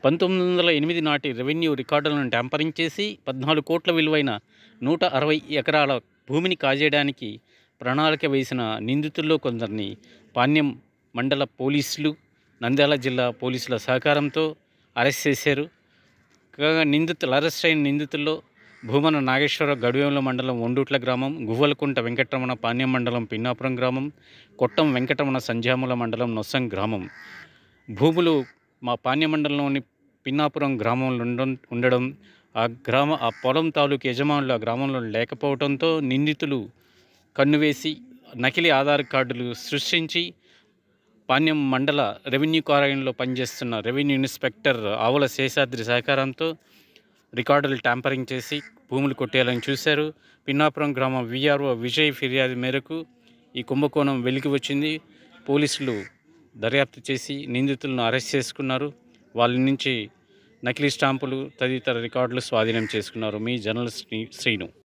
పంతొమ్మిది వందల ఎనిమిది నాటి రెవెన్యూ రికార్డులను ట్యాంపరింగ్ చేసి పద్నాలుగు కోట్ల విలువైన నూట అరవై ఎకరాల భూమిని కాజేయడానికి ప్రణాళిక వేసిన నిందితుల్లో కొందరిని పాణ్యం మండల పోలీసులు నంద్యాల జిల్లా పోలీసుల సహకారంతో అరెస్ట్ చేశారు కాగా నిందితులు అరెస్ట్ అయిన నిందితుల్లో భూమన నాగేశ్వర గడివేముల మండలం ఒండుట్ల గ్రామం గువ్వలకుంట వెంకటరమణ పాణ్యం మండలం పిన్నాపురం గ్రామం కొట్టం వెంకటరమణ సంధ్యాముల మండలం నొస్సం గ్రామం భూములు మా పాణ్య మండలంలోని పిన్నాపురం గ్రామంలో ఉండడం ఉండడం ఆ గ్రామ ఆ పొలం తాలూకు యజమానులు ఆ గ్రామంలో లేకపోవడంతో నిందితులు కన్నువేసి నకిలీ ఆధార్ కార్డులు సృష్టించి పాణ్యం మండల రెవెన్యూ కార్యాలయంలో పనిచేస్తున్న రెవెన్యూ ఇన్స్పెక్టర్ ఆవుల శేషాద్రి సహకారంతో రికార్డులు ట్యాంపరింగ్ చేసి భూములు కొట్టేయాలని చూశారు పిన్నాపురం గ్రామం విఆర్ఓ విజయ్ ఫిర్యాదు మేరకు ఈ కుంభకోణం వెలికి వచ్చింది పోలీసులు దర్యాప్తు చేసి నిందితులను అరెస్ట్ చేసుకున్నారు వాళ్ళ నుంచి నకిలీ స్టాంపులు తదితర రికార్డులు స్వాధీనం చేసుకున్నారు మీ జర్నలిస్ట్ శ్రీ- శ్రీను